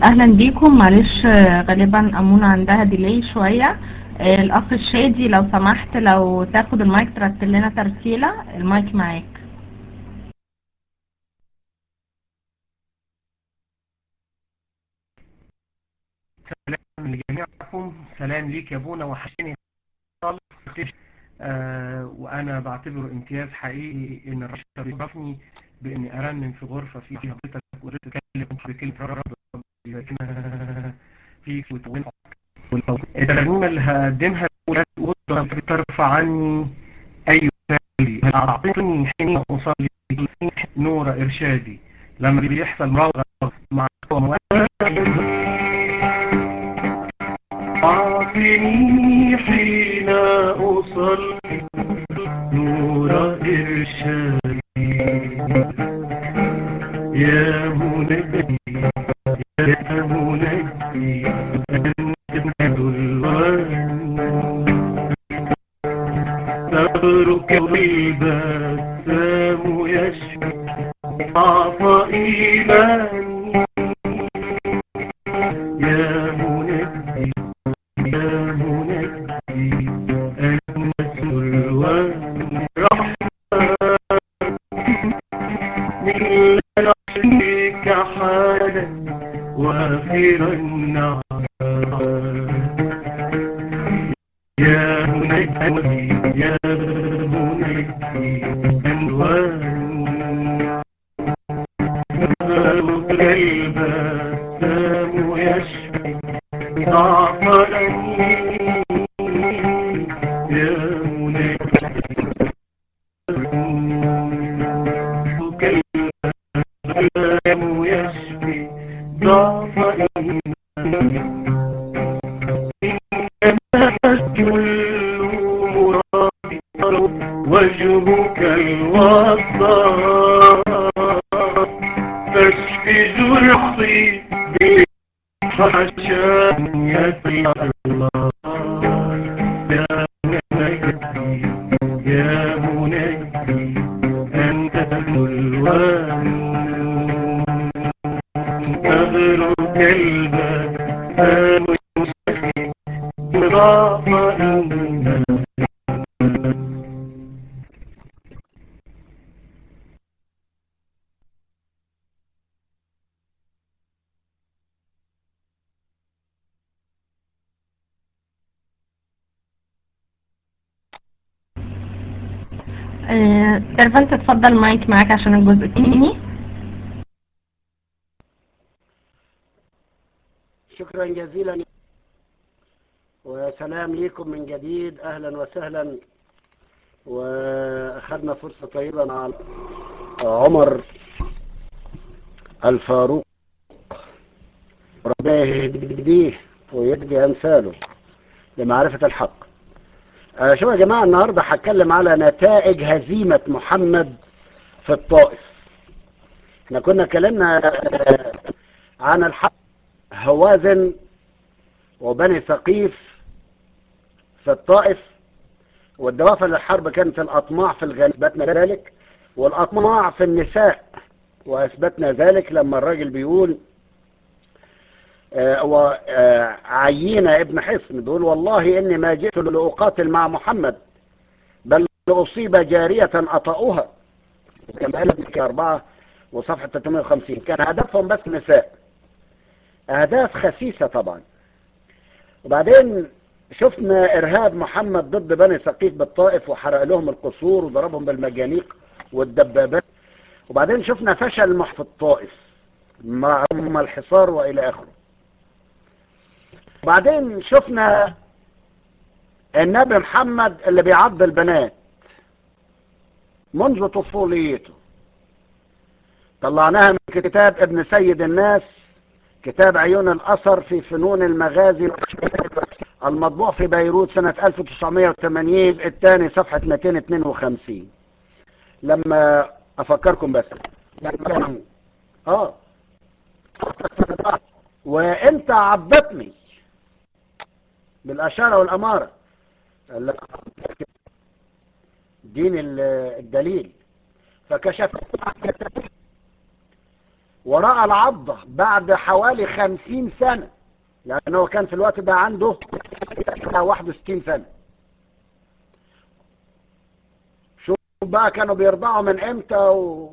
اهلا بيكم معلش آه، غالبا امونة عندها ديلي شوية آه، الاخ الشادي لو سمحت لو تاخد المايك ترتل لنا ترتيلة المايك معاك سلام لجميعكم سلام ليك يا ابونا وحشني خالص آه وانا بعتبره امتياز حقيقي ان الرشا بيشرفني باني ارنم في غرفة فيها حضرتك وقدرت اتكلم بكلمة رب يباركنا فيك وتوفقك الترنيمة اللي هقدمها الأولى ترفع عني أي سالي أعطيني حين أصلي نور إرشادي لما بيحصل مراوغة مع أعطني حين أصلي نور إرشادي يا منجي يا منجي أنت الوان تبرك البسام يشفي ضعف إيماني يا منجي يا منجي أنت الوان رحمة من رحمك حالا وافر النعم يا منجي يا منجي أنوان نظرك البسام يشفي ضعف يا منجي نظرك البسام يشفي ضعف كل مراد وجهك الوسط فاشفي جرحي بحشان يا الله يا منجي يا منجي أنت الوان نظرك البسام يشفي ضعف آه، سيرفنت اتفضل المايك معاك عشان الجزء الثاني شكرا جزيلا وسلام ليكم من جديد اهلا وسهلا واخذنا فرصة طيبة مع عمر الفاروق ربنا يهديه ويهدي امثاله لمعرفة الحق آه، شوفوا يا جماعة النهاردة هتكلم على نتائج هزيمة محمد في الطائف احنا كنا اتكلمنا آه، عن الحق هوازن وبني ثقيف في الطائف والدوافع للحرب كانت الأطماع في الغنم أثبتنا ذلك والأطماع في النساء وأثبتنا ذلك لما الراجل بيقول آه، وعيين ابن حصن بيقول والله إني ما جئت لأقاتل مع محمد بل لأصيب جارية أطأها كما قال ابن أربعة وصفحة 350 كان هدفهم بس نساء أهداف خسيسة طبعا وبعدين شفنا إرهاب محمد ضد بني ثقيف بالطائف وحرق لهم القصور وضربهم بالمجانيق والدبابات وبعدين شفنا فشل مح في الطائف مع أم الحصار وإلى آخره وبعدين شفنا النبي محمد اللي بيعض البنات منذ طفوليته طلعناها من كتاب ابن سيد الناس كتاب عيون الأثر في فنون المغازي المطبوع في بيروت سنة 1980 الثاني صفحة 252 لما أفكركم بس لما اه وانت عبتني بالأشارة والأمارة قال لك دين ال- الدليل فكشفت ورأى العضة بعد حوالي خمسين سنة لأنه كان في الوقت ده عنده 61 سنة شوف بقى كانوا بيرضعوا من امتى و...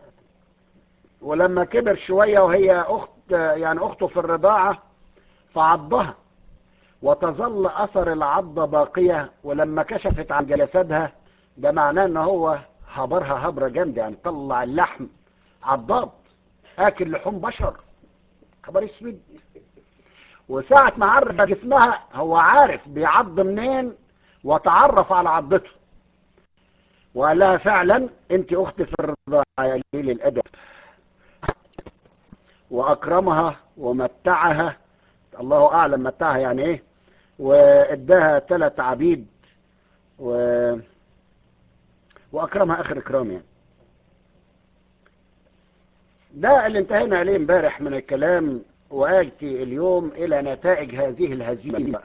ولما كبر شوية وهي أخت يعني أخته في الرضاعة فعضها وتظل أثر العضة باقية ولما كشفت عن جلساتها ده معناه ان هو هبرها هبرة جامدة يعني طلع اللحم عضاد اكل لحوم بشر خبر اسود وساعة ما عرف جسمها هو عارف بيعض منين وتعرف على عضته وقال لها فعلا انت اختي في الرضاعة يا قليل الادب واكرمها ومتعها الله اعلم متعها يعني ايه واداها ثلاث عبيد و... واكرمها اخر اكرام يعني ده اللي انتهينا عليه امبارح من الكلام وآتي اليوم إلى نتائج هذه الهزيمة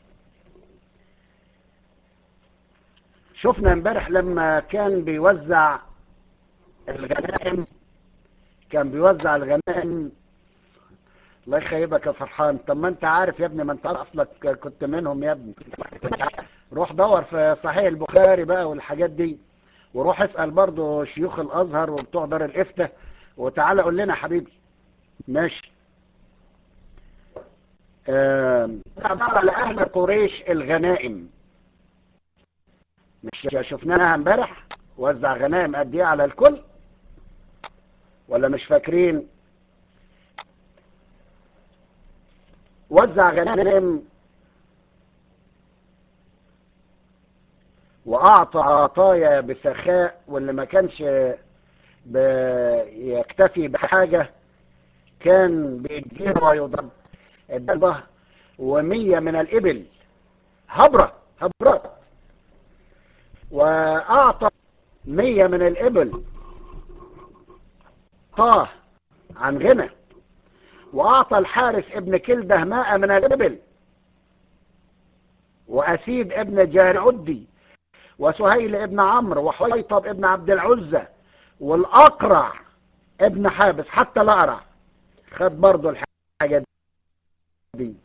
شفنا امبارح لما كان بيوزع الغنائم كان بيوزع الغنائم الله يخيبك يا فرحان طب ما انت عارف يا ابني ما انت اصلك كنت منهم يا ابني روح دور في صحيح البخاري بقى والحاجات دي وروح اسأل برضو شيوخ الازهر وبتوع دار الافتاء وتعالى قول لنا حبيبي ماشي على أهل قريش الغنائم مش شفناها امبارح وزع غنائم قد ايه على الكل ولا مش فاكرين وزع غنائم واعطى عطايا بسخاء واللي ما كانش بيكتفي بحاجة كان بيدير ويضرب الضربة ومية من الإبل هبرة هبرات وأعطى مية من الإبل طاه عن غنى وأعطى الحارس ابن كلده ماء من الإبل وأسيد ابن جارعدي وسهيل ابن عمرو وحويطب ابن عبد العزة والأقرع ابن حابس حتى الأقرع خد برضو الحاجة دي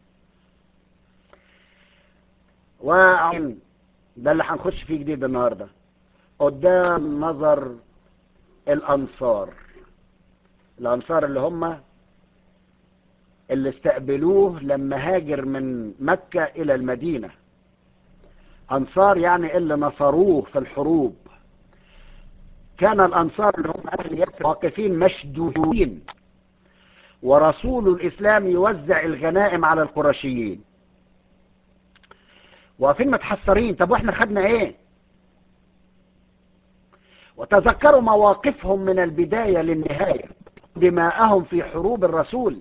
وعن ده اللي هنخش فيه جديد النهاردة قدام نظر الأنصار الأنصار اللي هم اللي استقبلوه لما هاجر من مكة إلى المدينة أنصار يعني اللي نصروه في الحروب كان الأنصار اللي هم أهل يثرب واقفين مشدودين ورسول الإسلام يوزع الغنائم على القرشيين واقفين متحسرين طب واحنا خدنا ايه وتذكروا مواقفهم من البداية للنهاية دماءهم في حروب الرسول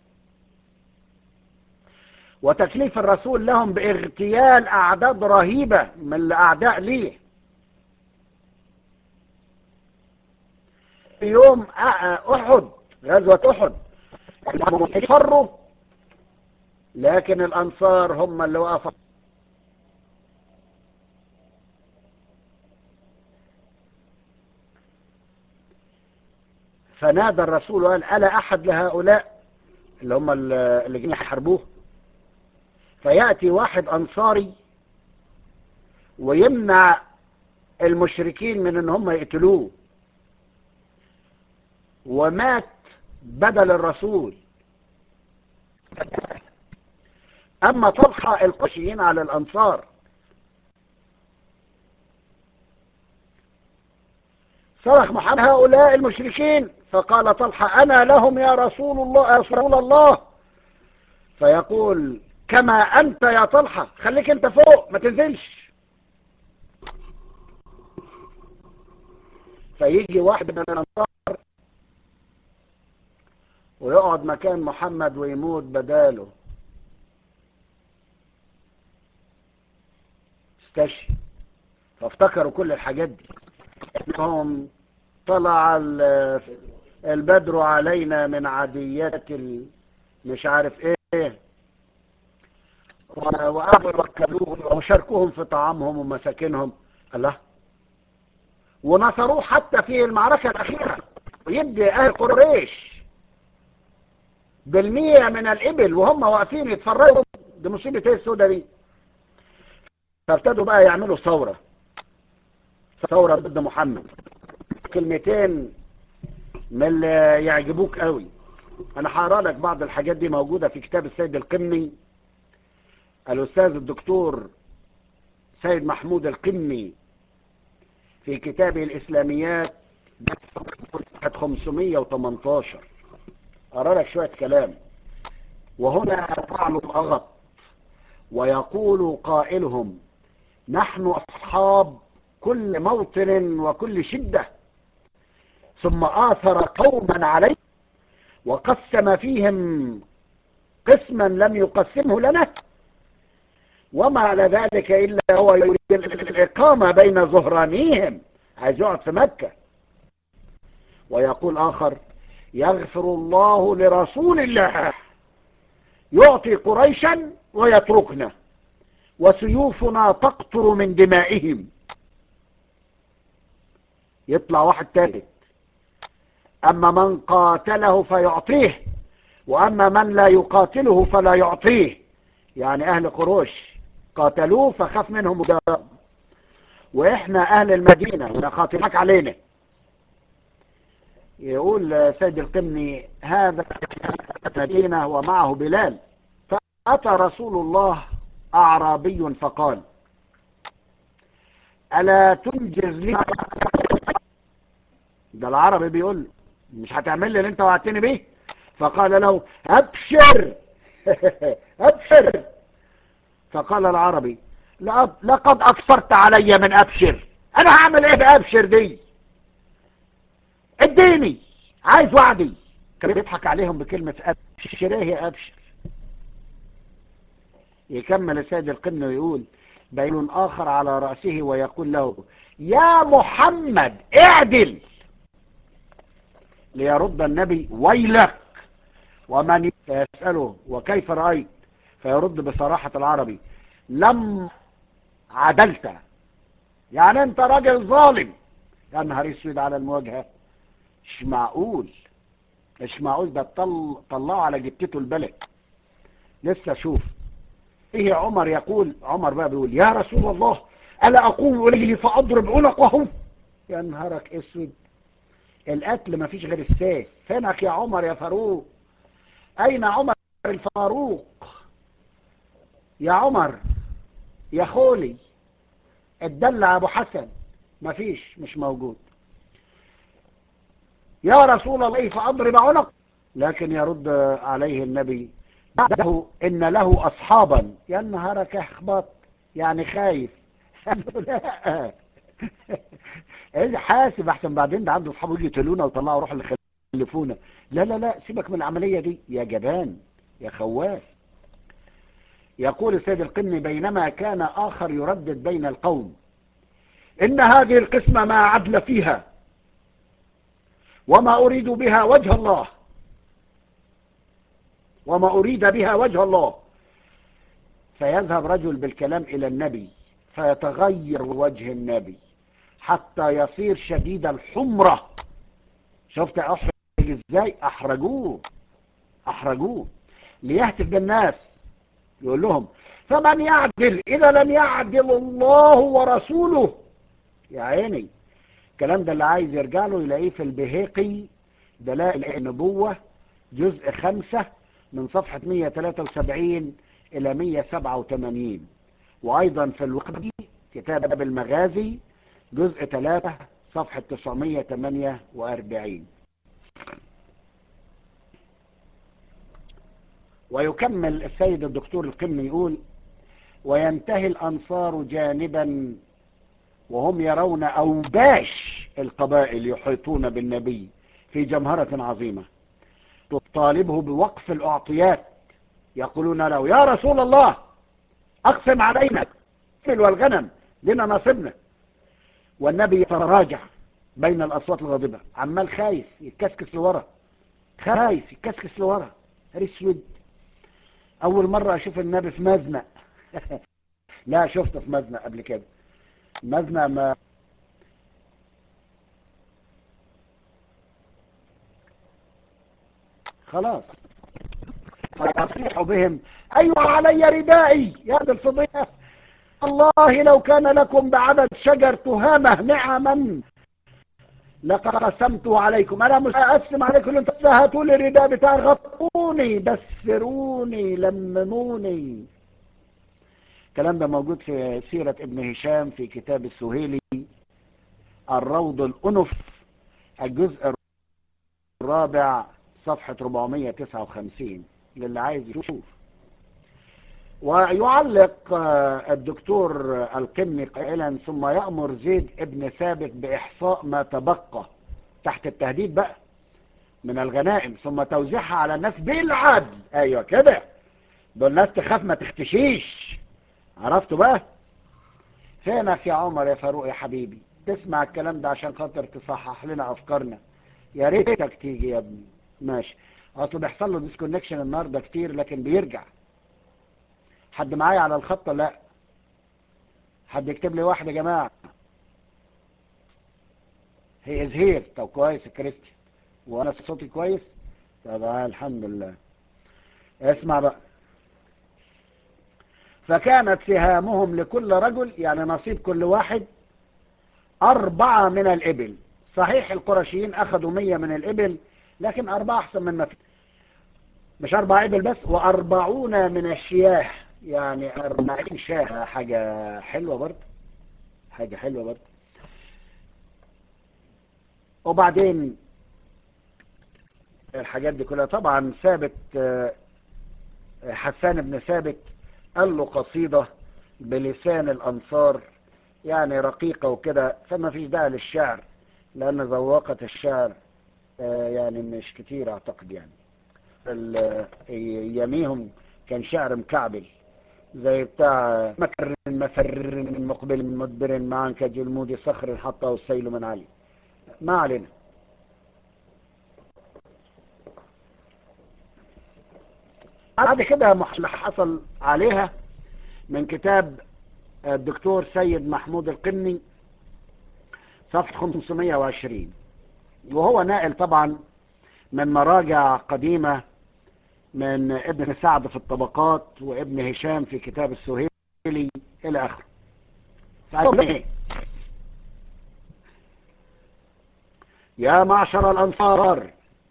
وتكليف الرسول لهم باغتيال أعداد رهيبة من الأعداء ليه في يوم أحد غزوة أحد فروا لكن الأنصار هم اللي وقفوا فنادى الرسول وقال ألا أحد لهؤلاء اللي هم اللي جايين يحاربوه فيأتي واحد أنصاري ويمنع المشركين من ان هم يقتلوه ومات بدل الرسول اما طلحة القشيين على الانصار صرخ محمد هؤلاء المشركين فقال طلحة انا لهم يا رسول الله يا رسول الله فيقول كما انت يا طلحة خليك انت فوق ما تنزلش فيجي واحد من الانصار ويقعد مكان محمد ويموت بداله استشهد فافتكروا كل الحاجات دي انهم طلع البدر علينا من عاديات مش عارف ايه وقعدوا يوكلوهم وشاركوهم في طعامهم ومساكنهم الله ونصروه حتى في المعركة الأخيرة ويبدي أهل قريش بالمية من الإبل وهم واقفين يتفرجوا دي مصيبة ايه السودة دي فابتدوا بقى يعملوا ثورة ثورة ضد محمد كلمتين من اللي يعجبوك قوي انا هقرا لك بعض الحاجات دي موجودة في كتاب السيد القمي الاستاذ الدكتور سيد محمود القمي في كتابه الاسلاميات 518 أرى لك شوية كلام وهنا فعل الأغط ويقول قائلهم نحن أصحاب كل موطن وكل شدة ثم آثر قوما عليه وقسم فيهم قسما لم يقسمه لنا وما على ذلك إلا هو يريد الإقامة بين ظهرانيهم عايز يقعد في مكة ويقول آخر يغفر الله لرسول الله يعطي قريشا ويتركنا وسيوفنا تقطر من دمائهم يطلع واحد ثالث أما من قاتله فيعطيه وأما من لا يقاتله فلا يعطيه يعني أهل قروش قاتلوه فخاف منهم مجاب وإحنا أهل المدينة ونقاتلك علينا يقول سيد القمني هذا مدينة ومعه بلال فأتى رسول الله أعرابي فقال ألا تنجز لي ده العربي بيقول مش هتعمل لي اللي انت وعدتني بيه فقال له أبشر أبشر فقال العربي لقد أكثرت علي من أبشر أنا هعمل إيه بأبشر دي اديني عايز وعدي كان بيضحك عليهم بكلمة ابشر ايه يا ابشر يكمل السيد القن ويقول بين اخر على رأسه ويقول له يا محمد اعدل ليرد النبي ويلك ومن يسأله وكيف رأيت فيرد بصراحة العربي لم عدلت يعني انت راجل ظالم يا نهار اسود على المواجهه مش معقول مش معقول ده طل... طلعوا على جبتته البلد لسه شوف ايه عمر يقول عمر بقى بيقول يا رسول الله الا اقوم اليه فاضرب عنقه يا نهارك اسود القتل ما فيش غير السيف فينك يا عمر يا فاروق اين عمر الفاروق يا عمر يا خولي الدلع ابو حسن ما فيش مش موجود يا رسول الله فأضرب عنق لكن يرد عليه النبي بعده إن له أصحابا يا نهارك احبط يعني خايف لا حاسب احسن بعدين ده عنده اصحابه يجي يقتلونا ويطلعوا روح اللي خلفونا لا لا لا سيبك من العملية دي يا جبان يا خواف يقول السيد القمي بينما كان آخر يردد بين القوم إن هذه القسمة ما عدل فيها وما أريد بها وجه الله وما أريد بها وجه الله فيذهب رجل بالكلام إلى النبي فيتغير وجه النبي حتى يصير شديد الحمرة شفت أحرج إزاي أحرجوه أحرجوه ليهتف بالناس يقول لهم فمن يعدل إذا لم يعدل الله ورسوله يا عيني الكلام ده اللي عايز يرجع له يلاقيه في البهيقي دلائل النبوة جزء خمسة من صفحة 173 إلى 187 وأيضا في الوقت كتاب المغازي جزء 3 صفحة 948 ويكمل السيد الدكتور القمي يقول وينتهي الأنصار جانبا وهم يرون أوباش القبائل يحيطون بالنبي في جمهرة عظيمة تطالبه بوقف الأعطيات يقولون له يا رسول الله أقسم علينا والغنم لنا نصبنا والنبي يتراجع بين الأصوات الغاضبة عمال خايف يتكسكس لورا خايف يتكسكس لورا اسود أول مرة أشوف النبي في مزنق لا شفته في مزنق قبل كده مزنق ما خلاص فيصيح بهم أيوة علي ردائي يا ذا الفضيحة الله لو كان لكم بعدد شجر تهامة نعما لقد قسمته عليكم انا مش هقسم عليكم انت هاتوا لي الرداء بتاعي غطوني بسروني لمموني الكلام ده موجود في سيرة ابن هشام في كتاب السهيلي الروض الأنف الجزء الرابع صفحة 459 للي عايز يشوف ويعلق الدكتور القمي قائلا ثم يأمر زيد ابن ثابت بإحصاء ما تبقى تحت التهديد بقى من الغنائم ثم توزيعها على الناس بالعدل ايوه كده دول الناس تخاف ما تختشيش عرفتوا بقى فينك يا عمر يا فاروق يا حبيبي تسمع الكلام ده عشان خاطر تصحح لنا افكارنا يا ريتك تيجي يا ابني ماشي اصله بيحصل له ديسكونكشن النهارده كتير لكن بيرجع حد معايا على الخط لا حد يكتب لي واحد يا جماعه هي از هير طب كويس يا كريستي وانا صوتي كويس طب آه الحمد لله اسمع بقى فكانت سهامهم لكل رجل يعني نصيب كل واحد أربعة من الإبل صحيح القرشيين أخذوا مية من الإبل لكن أربعة أحسن من ما في مش أربعة إبل بس وأربعون من الشياه يعني أربعين شاه حاجة حلوة برضه حاجة حلوة برضه وبعدين الحاجات دي كلها طبعا ثابت حسان بن ثابت قال له قصيدة بلسان الأنصار يعني رقيقة وكده فما فيش داعي للشعر لأن ذواقة الشعر يعني مش كتير أعتقد يعني يميهم كان شعر مكعبل زي بتاع مكر مفر مقبل مدبر معا كجلمود صخر حطه السيل من علي ما علينا بعد كده حصل عليها من كتاب الدكتور سيد محمود القني صفحة 520 وهو نائل طبعا من مراجع قديمة من ابن سعد في الطبقات وابن هشام في كتاب السهيلي الى اخره ايه يا معشر الانصار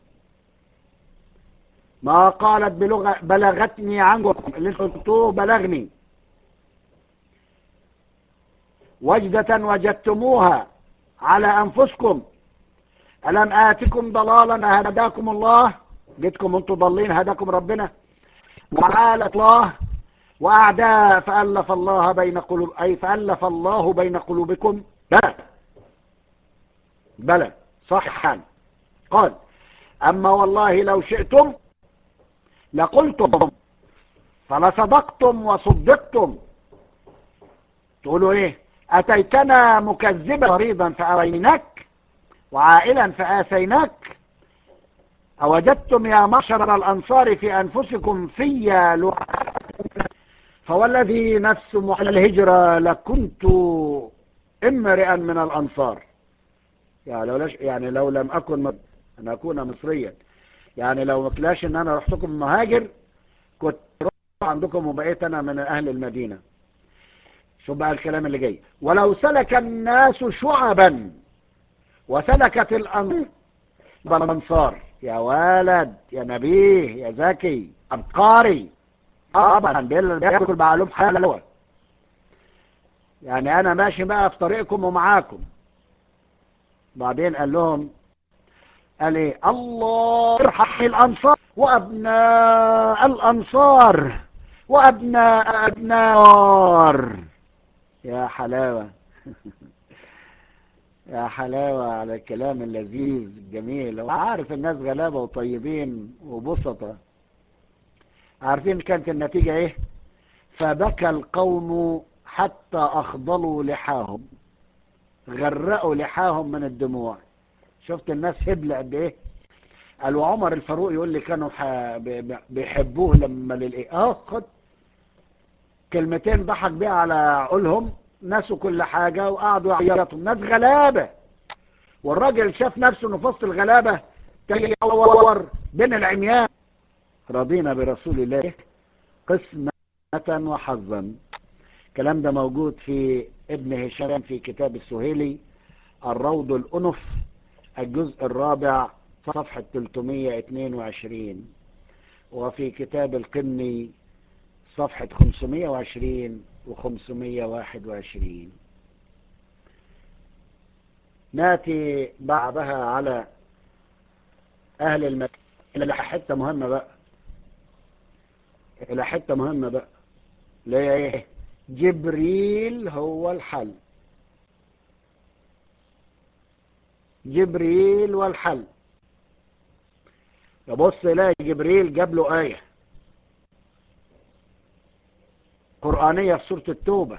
ما قالت بلغة بلغتني عنكم اللي قلتوه بلغني وجدة وجدتموها على أنفسكم ألم آتكم ضلالا هداكم الله جدكم انتم ضالين هداكم ربنا وعالة الله وأعداء فألف الله بين قلوب أي فألف الله بين قلوبكم بلى بلى صحا قال أما والله لو شئتم لقلتم فلصدقتم وصدقتم تقولوا ايه اتيتنا مكذبا مريضا فأويناك وعائلا فآسيناك أوجدتم يا معشر الأنصار في أنفسكم في فوالذي نفس محل الهجرة لكنت امرئا من الأنصار يعني لو, لش يعني لو لم أكن أن أكون مصريا يعني لو مكلاش ان انا رحتكم مهاجر كنت رحت عندكم وبقيت انا من اهل المدينة شو بقى الكلام اللي جاي ولو سلك الناس شعبا وسلكت الانصار يا ولد يا نبيه يا زكي عبقاري طبعا بياكل معلوم حلوة يعني انا ماشي بقى في طريقكم ومعاكم بعدين قال لهم قال ايه الله يرحم الانصار وابناء الانصار وابناء ابناء يا حلاوة يا حلاوة على الكلام اللذيذ الجميل وعارف الناس غلابة وطيبين وبسطة عارفين كانت النتيجة ايه فبكى القوم حتى اخضلوا لحاهم غرقوا لحاهم من الدموع شفت الناس هبلة قد ايه قال وعمر الفاروق يقول لي كانوا بيحبوه لما للايه اه خد كلمتين ضحك بيها على عقولهم نسوا كل حاجة وقعدوا يعيطوا ناس غلابة والراجل شاف نفسه انه في وسط الغلابة كان يدور بين العميان رضينا برسول الله قسمة وحظا الكلام ده موجود في ابن هشام في كتاب السهيلي الروض الأنف الجزء الرابع صفحة 322 وفي كتاب القني صفحة 520 و 521 ناتي بعدها على أهل المكان إلى حتة مهمة بقى إلى حتة مهمة بقى ليه إيه جبريل هو الحل جبريل والحل يبص يلاقي جبريل جاب له آية قرآنية في سورة التوبة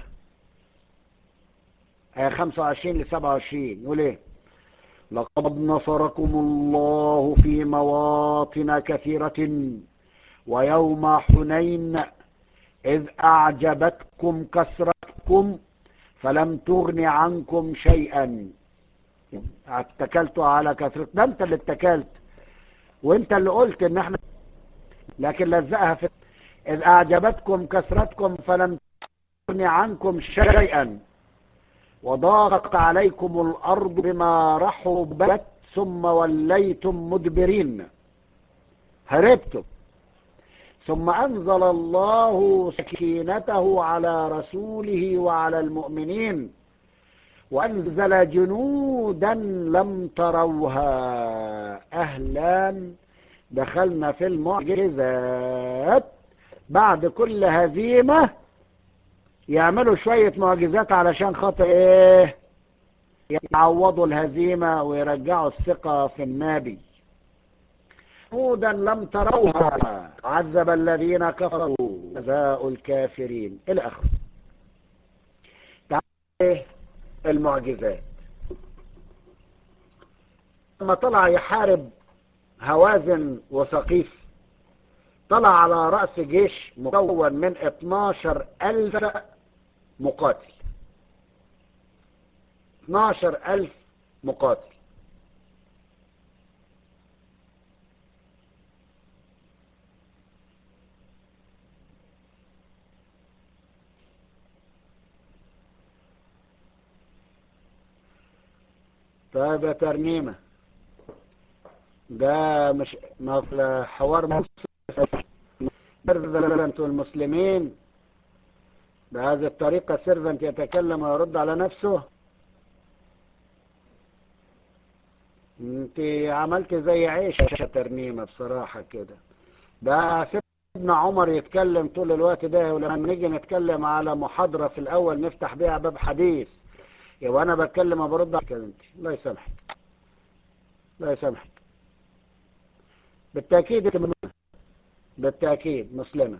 آية 25 ل 27 يقول ايه لقد نصركم الله في مواطن كثيرة ويوم حنين إذ أعجبتكم كسرتكم فلم تغن عنكم شيئا اتكلتوا على كثرة ده انت اللي اتكلت وانت اللي قلت ان احنا لكن لزقها في إذ أعجبتكم كثرتكم فلم تغن عنكم شيئا وضاقت عليكم الأرض بما رحبت ثم وليتم مدبرين هربتم ثم أنزل الله سكينته على رسوله وعلى المؤمنين وأنزل جنودا لم تروها أهلا دخلنا في المعجزات بعد كل هزيمة يعملوا شوية معجزات علشان خاطر ايه يعوضوا الهزيمة ويرجعوا الثقة في النبي جنودا لم تروها عذب الذين كفروا جزاء الكافرين الى اخره تعالى المعجزات لما طلع يحارب هوازن وثقيف طلع على رأس جيش مكون من 12 ألف مقاتل 12 ألف مقاتل طيب يا ترنيمة ده مش ما حوار سيرفنت المسلمين بهذه الطريقة سيرفنت يتكلم ويرد على نفسه انت عملت زي عيشة ترنيمة بصراحة كده ده سيدنا عمر يتكلم طول الوقت ده ولما نيجي نتكلم على محاضرة في الأول نفتح بيها باب حديث يبقى أنا بتكلم وبرد على كلمتي الله يسامحك الله يسامحك بالتأكيد انت مسلمة بالتأكيد مسلمة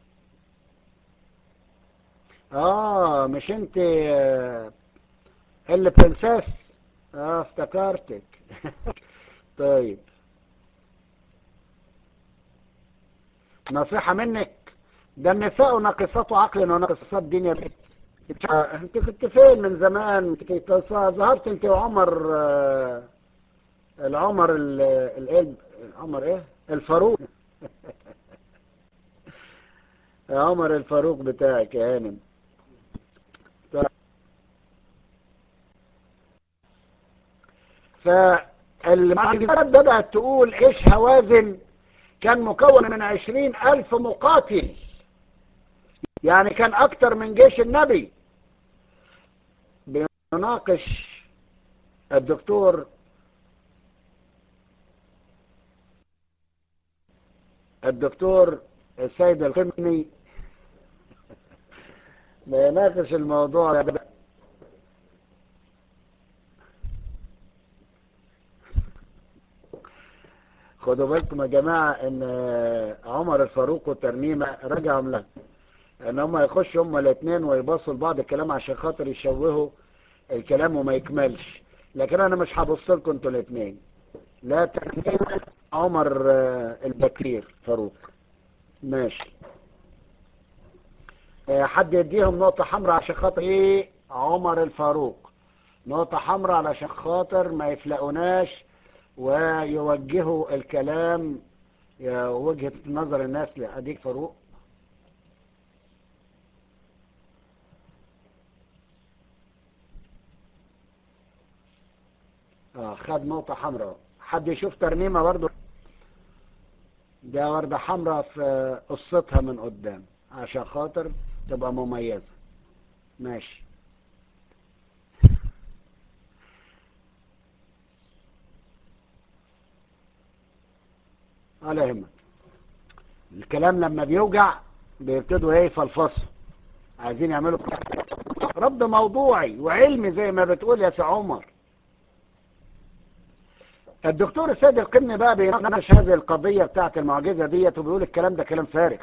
اه مش انت اللي برنسس اه افتكرتك طيب نصيحة منك ده النساء ناقصات عقل وناقصات دين يا بنت انت كنت فين من زمان كنت ظهرت انت وعمر آه العمر ال عمر ايه الفاروق يا عمر الفاروق بتاعك يا هانم فالمعجزات بدأت تقول ايش هوازن كان مكون من عشرين الف مقاتل يعني كان اكتر من جيش النبي بنناقش الدكتور الدكتور السيد القمني بيناقش الموضوع ده خدوا بالكم يا جماعة ان عمر الفاروق والترنيمة رجعوا من ان هم يخشوا هم الاثنين ويبصوا لبعض الكلام عشان خاطر يشوهوا الكلام وما يكملش لكن انا مش هبص لكم انتوا الاثنين لا ترنيمة عمر البكير فاروق ماشي حد يديهم نقطة حمراء عشان خاطر ايه عمر الفاروق نقطة حمراء علشان خاطر ما يفلقوناش ويوجهوا الكلام يا وجهة نظر الناس لأديك فاروق اه خد نقطة حمراء حد يشوف ترنيمة برضو ده وردة حمراء في قصتها من قدام عشان خاطر تبقى مميزة ماشي ولا يهمك الكلام لما بيوجع بيبتدوا ايه يفلفصوا عايزين يعملوا رد موضوعي وعلمي زي ما بتقول يا سي عمر الدكتور السيد القمني بقى بيناقش هذه القضية بتاعت المعجزة ديت وبيقول الكلام ده كلام فارغ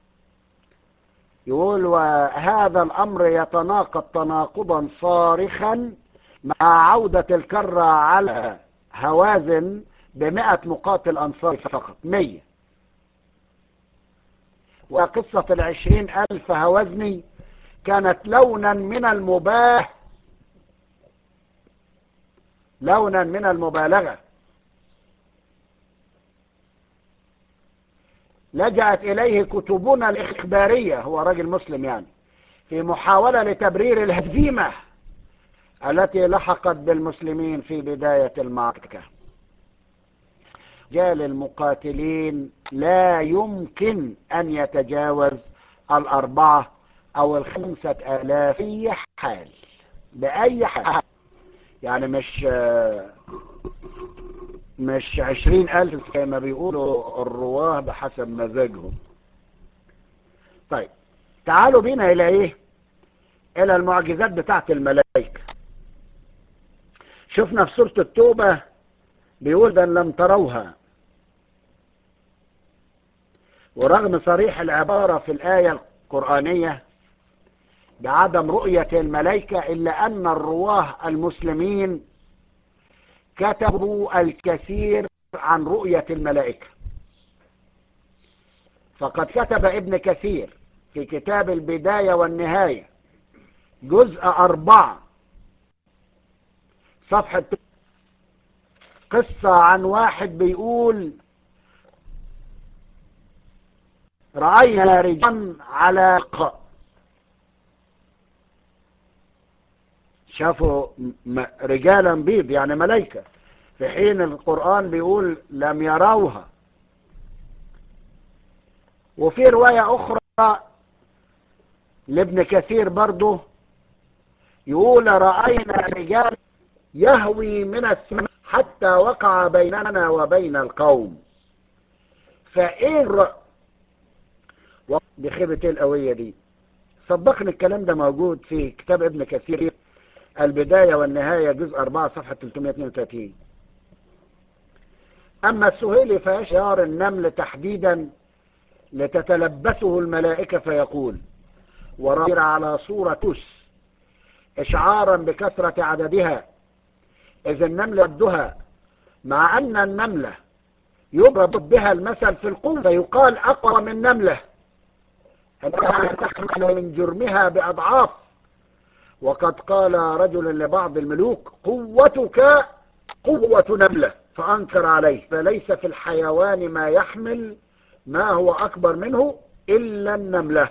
يقول وهذا الأمر يتناقض تناقضا صارخا مع عودة الكرة على هوازن بمئة مقاتل أنصار فقط مية وقصة العشرين ألف هوازني كانت لونا من المباه لونا من المبالغة لجأت إليه كتبنا الإخبارية هو راجل مسلم يعني في محاولة لتبرير الهزيمة التي لحقت بالمسلمين في بداية المعركة رجال المقاتلين لا يمكن أن يتجاوز الأربعة أو الخمسة آلاف في حال بأي حال يعني مش مش عشرين ألف زي ما بيقولوا الرواه بحسب مزاجهم طيب تعالوا بينا إلى إيه إلى المعجزات بتاعت الملائكة شفنا في سورة التوبة بيقول أن لم تروها ورغم صريح العبارة في الآية القرآنية بعدم رؤية الملائكة إلا أن الرواه المسلمين كتبوا الكثير عن رؤية الملائكة فقد كتب ابن كثير في كتاب البداية والنهاية جزء أربعة صفحة قصة عن واحد بيقول رأينا رجال على شافوا رجالا بيض يعني ملائكة في حين القرآن بيقول لم يروها وفي رواية أخرى لابن كثير برضه يقول رأينا رجال يهوي من السماء حتى وقع بيننا وبين القوم فإيه بخيبة القوية دي صدقني الكلام ده موجود في كتاب ابن كثير البداية والنهاية جزء 4 صفحة 332 أما السهيلي فيشعر النمل تحديدا لتتلبسه الملائكة فيقول ورائر على صورة توس إشعارا بكثرة عددها إذ النمل ردها مع أن النملة يضرب بها المثل في القوة فيقال أقوى من نملة أنها تحمل من جرمها بأضعاف وقد قال رجل لبعض الملوك قوتك قوة نملة فأنكر عليه فليس في الحيوان ما يحمل ما هو أكبر منه إلا النملة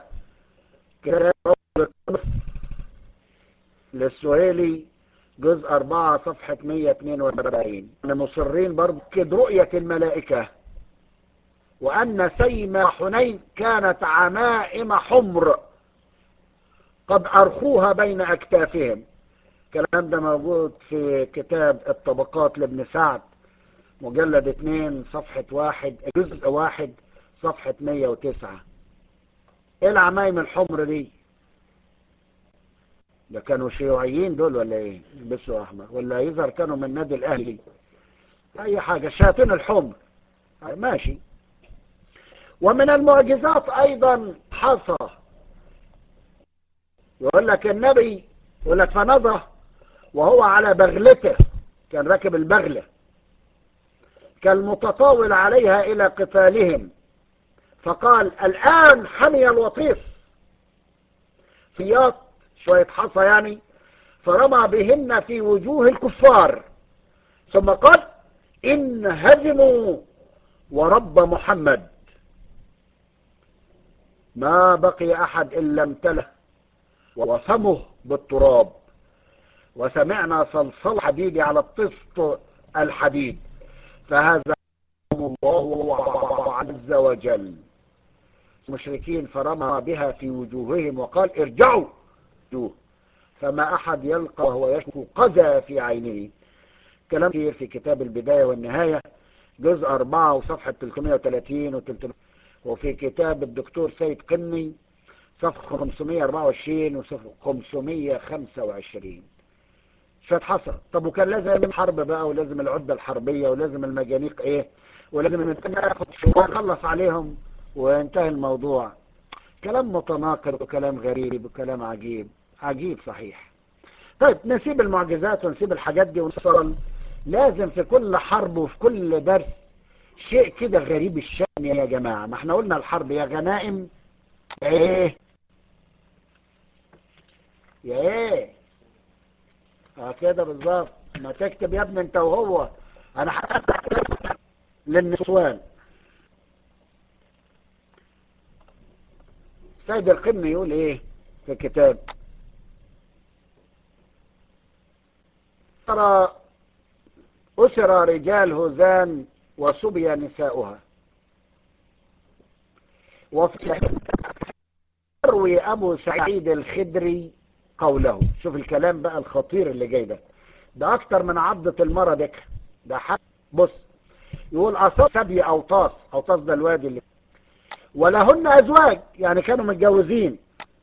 للسهيلي جزء 4 صفحة 142 مصرين برضو كد رؤية الملائكة وأن سيما حنين كانت عمائم حمر قد أرخوها بين أكتافهم الكلام ده موجود في كتاب الطبقات لابن سعد مجلد 2 صفحة واحد جزء واحد صفحة 109 ايه العمايم الحمر دي ده كانوا شيوعيين دول ولا ايه يلبسوا احمر ولا يظهر كانوا من نادي الاهلي اي حاجة الشياطين الحمر ماشي ومن المعجزات ايضا حصى يقول لك النبي يقول لك فنظر وهو على بغلته كان راكب البغلة كالمتطاول عليها الى قتالهم فقال الان حمي الوطيس سياط شوية حصى يعني فرمى بهن في وجوه الكفار ثم قال إن هزموا ورب محمد ما بقي أحد إلا امتلأ وفمه بالتراب وسمعنا صلصل حديد على الطفط الحديد فهذا الله عز وجل المشركين فرمى بها في وجوههم وقال ارجعوا فما أحد يلقى وهو يشكو قذى في عينه كلام كثير في كتاب البداية والنهاية جزء 4 وصفحة 330 و 300 وفي كتاب الدكتور سيد قني صفحة 524 وصفحة 525 شوية حصل طب وكان لازم الحرب بقى ولازم العدة الحربية ولازم المجانيق ايه ولازم ناخد شوية نخلص عليهم وانتهى الموضوع كلام متناقض وكلام غريب وكلام عجيب عجيب صحيح طيب نسيب المعجزات ونسيب الحاجات دي ونصل لازم في كل حرب وفي كل درس شيء كده غريب الشأن يا جماعة ما احنا قلنا الحرب يا غنائم يا ايه يا ايه اه كده بالظبط ما تكتب يا ابني انت وهو انا هفتح للنسوان سيد القمي يقول ايه في الكتاب ترى أسر رجال هزان وسبي نساؤها وفي يروي أبو سعيد الخدري قوله شوف الكلام بقى الخطير اللي جاي ده ده أكتر من عضة المرة ديك ده حق بص يقول أصاب سبي أوطاس أوطاس ده الوادي اللي ولهن أزواج يعني كانوا متجوزين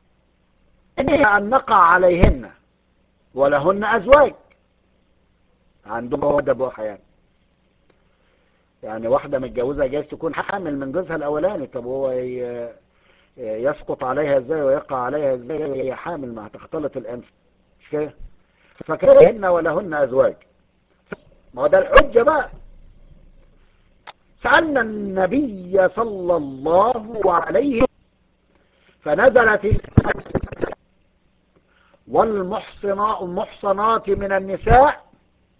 أن نقع عليهن ولهن أزواج عندهم ود ابوها يعني يعني واحدة متجوزة جايز تكون حامل من جوزها الاولاني طب هو يسقط عليها ازاي ويقع عليها ازاي وهي حامل مع تختلط الانف مش كده فكانهن ولهن ازواج ما هو ده الحجة بقى سألنا النبي صلى الله عليه فنزلت والمحصنات المحصنات من النساء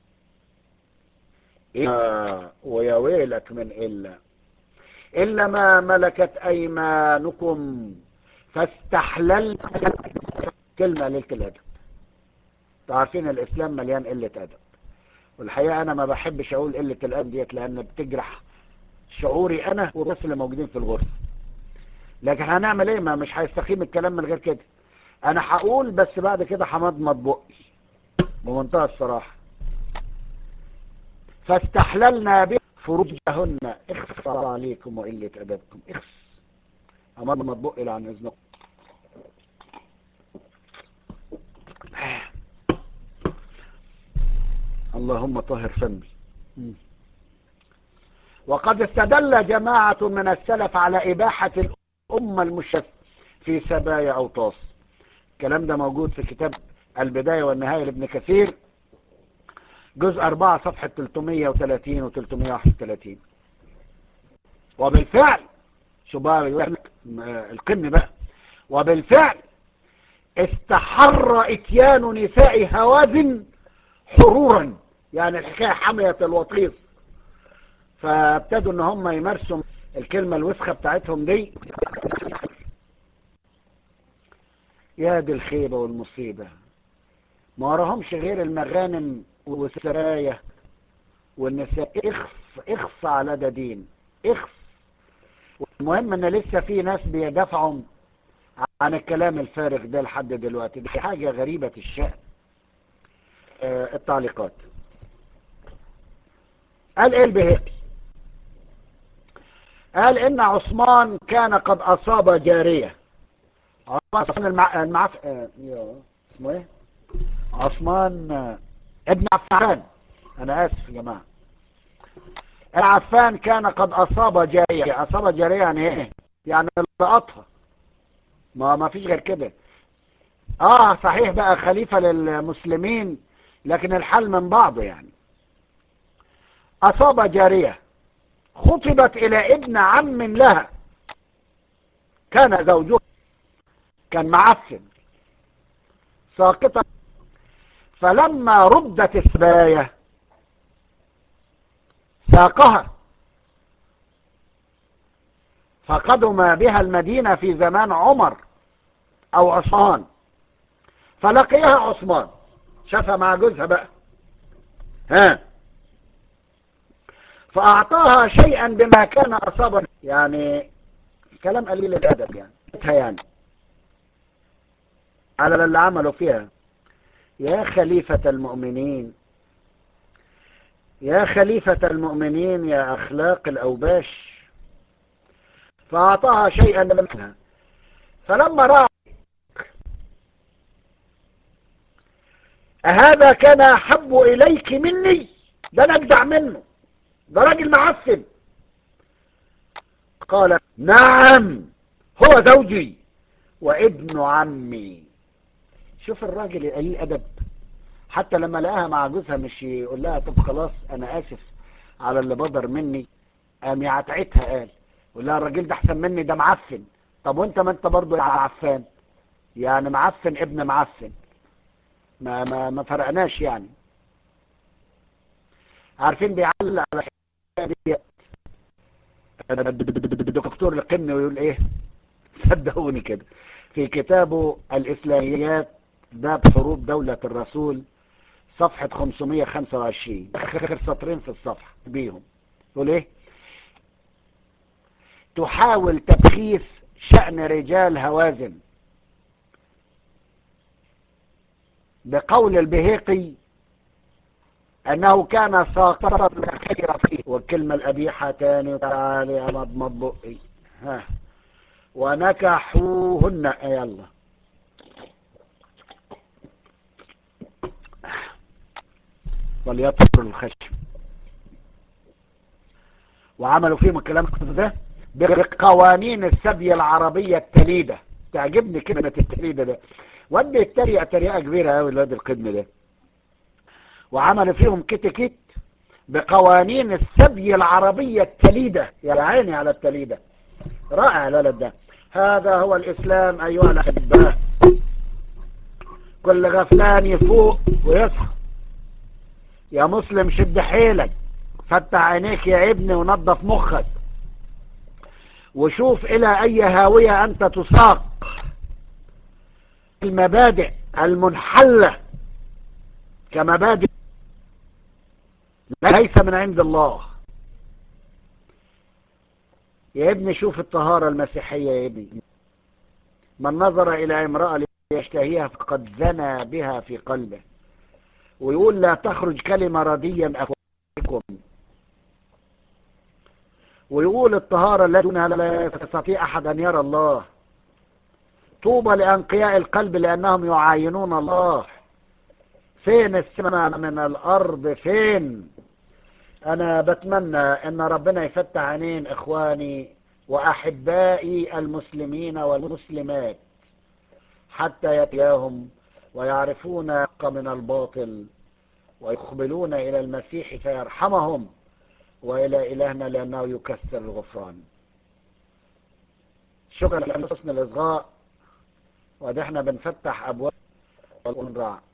إلا ويا ويلك من إلا إلا ما ملكت أيمانكم فاستحللت كلمة ليلة الأدب تعرفين الإسلام مليان قلة أدب والحقيقة أنا ما بحبش أقول قلة الأدب ديت لأن بتجرح شعوري أنا والناس اللي موجودين في الغرفة لكن هنعمل إيه ما مش هيستقيم الكلام من غير كده أنا هقول بس بعد كده همضمض بقي بمنتهى الصراحة فاستحللنا به فروجهن اخص عليكم وقلة أدبكم اخص أمضمض بقي لعن إذنكم اللهم طهر فمي وقد استدل جماعة من السلف على إباحة الأمة المشف في سبايا أوطاس الكلام ده موجود في كتاب البداية والنهاية لابن كثير جزء 4 صفحة 330 و 331 وبالفعل شو بقى القمة بقى وبالفعل استحر اتيان نساء هوازن حرورا يعني الحكاية حمية الوطيس فابتدوا ان هم يمارسوا الكلمة الوسخة بتاعتهم دي يا دي الخيبة والمصيبة ما وراهمش غير المغانم والسرايا والنساء اخص اخص على ده دين اخص المهم ان لسه في ناس بيدافعوا عن الكلام الفارغ ده لحد دلوقتي دي حاجة غريبة الشأن آه التعليقات قال ايه البهائي قال ان عثمان كان قد اصاب جارية عثمان المع... المعف... آه... اسمه ايه عثمان آه... ابن عفان انا اسف يا جماعة عفان كان قد اصاب جارية اصاب جارية يعني ايه يعني لقطها ما ما فيش غير كده اه صحيح بقى خليفة للمسلمين لكن الحل من بعضه يعني اصاب جارية خطبت الى ابن عم لها كان زوجها كان معفن ساقطة فلما ردت السباية ساقها فقدم بها المدينة في زمان عمر او عثمان فلقيها عثمان شافها مع جوزها بقى ها فأعطاها شيئا بما كان أصابا يعني كلام قليل الأدب يعني يعني على اللي عملوا فيها يا خليفة المؤمنين يا خليفة المؤمنين يا أخلاق الأوباش فأعطاها شيئا منها فلما رأى أهذا كان أحب إليك مني ده نجدع منه ده راجل معفن قال نعم هو زوجي وابن عمي شوف الراجل قليل ادب حتى لما لقاها مع جوزها مش يقول لها طب خلاص انا اسف على اللي بدر مني قام يعتعتها قال يقول لها الراجل ده احسن مني ده معفن طب وانت ما انت برضه يا عفان يعني معفن ابن معفن ما ما ما فرقناش يعني عارفين بيعلق على الدكتور القمي ويقول ايه صدقوني كده في كتابه الاسلاميات باب حروب دولة الرسول صفحة 525 اخر سطرين في الصفحة بيهم يقول ايه تحاول تبخيس شأن رجال هوازن بقول البهيقي انه كان ساقطا خير فيه والكلمة الابيحة تاني تعالي مضمض بقي ها ونكحوهن يلا وليطهر الخشم وعملوا فيهم الكلام ده بقوانين السبي العربية التليدة تعجبني كلمة التليدة ده ودي التريقة تريقة كبيرة قوي الواد القدم ده وعملوا فيهم كت كت بقوانين السبي العربية التليدة يا عيني على التليدة رائع الولد ده هذا هو الإسلام أيها الأحباء كل غفلان يفوق ويصحى يا مسلم شد حيلك فتح عينيك يا ابني ونظف مخك وشوف إلى أي هاوية أنت تساق المبادئ المنحلة كمبادئ ليس من عند الله يا ابني شوف الطهارة المسيحية يا ابني من نظر إلى امرأة ليشتهيها فقد زنى بها في قلبه ويقول لا تخرج كلمة رديا أخوكم ويقول الطهارة التي لا يستطيع أحد أن يرى الله طوبى لأنقياء القلب لأنهم يعاينون الله فين السماء من الأرض فين أنا بتمنى أن ربنا يفتح عينين إخواني وأحبائي المسلمين والمسلمات حتى يتياهم ويعرفون الحق من الباطل ويقبلون إلى المسيح فيرحمهم وإلى إلهنا لأنه يكثر الغفران شكرا لحسن الإصغاء وده احنا بنفتح أبواب ونرعى